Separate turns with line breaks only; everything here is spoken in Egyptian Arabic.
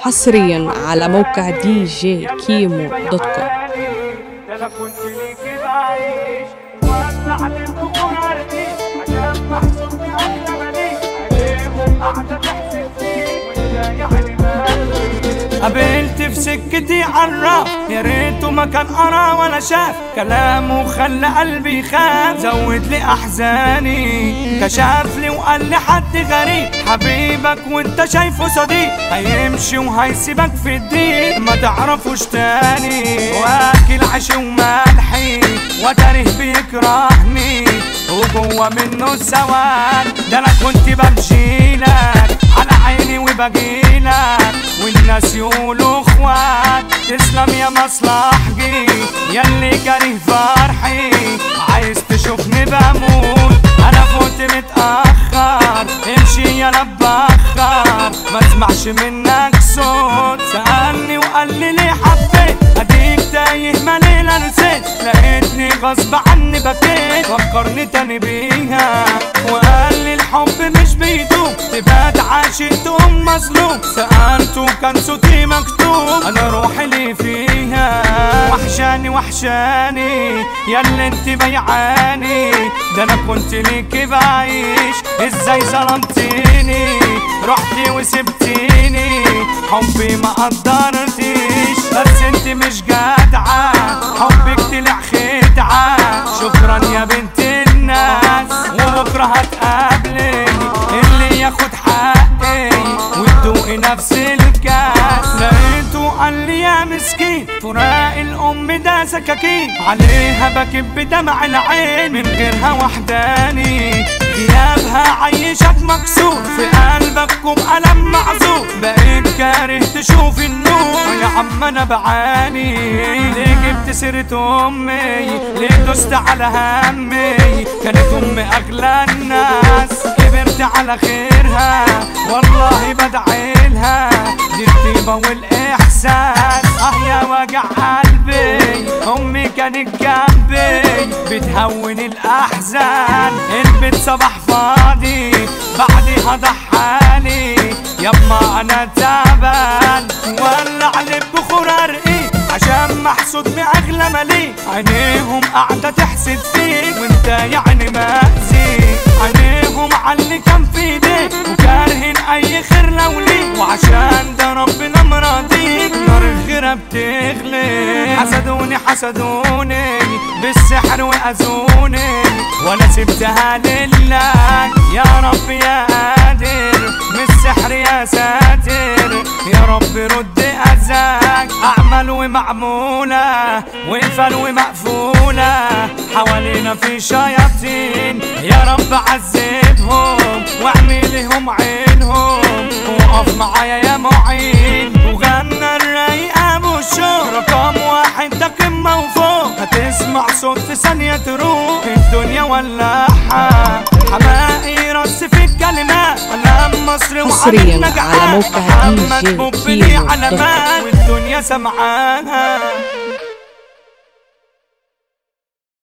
حصريا على موقع دي جي كيمو دوت كوم
ده انا كنت ليكي بعيش ولع للبخور عرقي عشان محسوب احلى مالي عليهم قاعده تحسد فيك وانت يعني مالي قابلت في سكتي عراف يا ريته ما كان قرا ولا شاف كلامه خلى قلبي يخاف زود لي احزاني كشف لي وقال لي حد غريب حبيبك وانت شايفه صديق هيمشي وهيسيبك في الدين ما تعرفوش تاني واكل عيش وملحي وتاريخ بيكرهني وجوه منه السواد ده انا كنت بمشيلك على عيني وبجيلك والناس يقولوا اخوات تسلم يا مصلحجي ياللي كاره فرحي عايز تشوفني بموت انا فوت متاخر امشي يا بخر ما اسمعش منك صوت سالني وقال لي ليه حبيت اديك تايه ما ليلة نسيت لقيتني غصب عني بكيت فكرني تاني بيها وقال لي الحب مش بيدوم تبات عاشق تقوم مظلوم سألته كان صوتي مكتوب انا روحي لي فيها وحشاني وحشاني يا اللي انت بيعاني ده انا كنت ليكي بعيش ازاي ظلمتيني رحتي وسبتيني حبي ما قدرتيش بس انت مش جدعة حبك طلع خدعة شكرا يا بنت الناس وبكرة هتقابلي اللي ياخد حقي وتدوقي نفس الكاس لقيته قال لي يا مسكين فراق الام ده سكاكين عليها بكب بدمع العين من غيرها وحداني غيابها عيشك مكسور في قلبك وبألم معذور بقيت كاره تشوف النور يا عم انا بعاني ليه جبت سيرة امي ليه دوست على همي كانت امي اغلى الناس كبرت على خيرها والله بدعي لها دي الطيبة والاحساس اه يا وجع قلبي امي كانت جنبي بتهون الاحزان البيت صباح فاضي بعدها ضحالي يما انا تعبان ولع لي بخور ارقي عشان محسود باغلى مالي عينيهم قاعده تحسد فيك وانت يعني مأذي عينيهم علي كان في ايديك وكارهين اي خير لو ليك وعشان ده ربنا مراضيك نار الغيره بتغلي حسدوني حسدوني بالسحر واذوني وانا سبتها لله يا رب يا قادر من السحر يا ساتر يا رب رد اذاك اعمل ومعموله وقفل ومقفوله حوالينا في شياطين يا رب عذبهم واعملهم عينهم وقف معايا يا معين وغنى الرايق ابو الشوق رقم واحد ده قمه وفوق هتسمع صوت في ثانيه تروح الدنيا ولعها حماقي رص في الكلمات علام مصر
حصرياً
وعلى
على موقع
محمد
DJ
بوب لي
كيمو دوت كوم.
علامات والدنيا سمعانها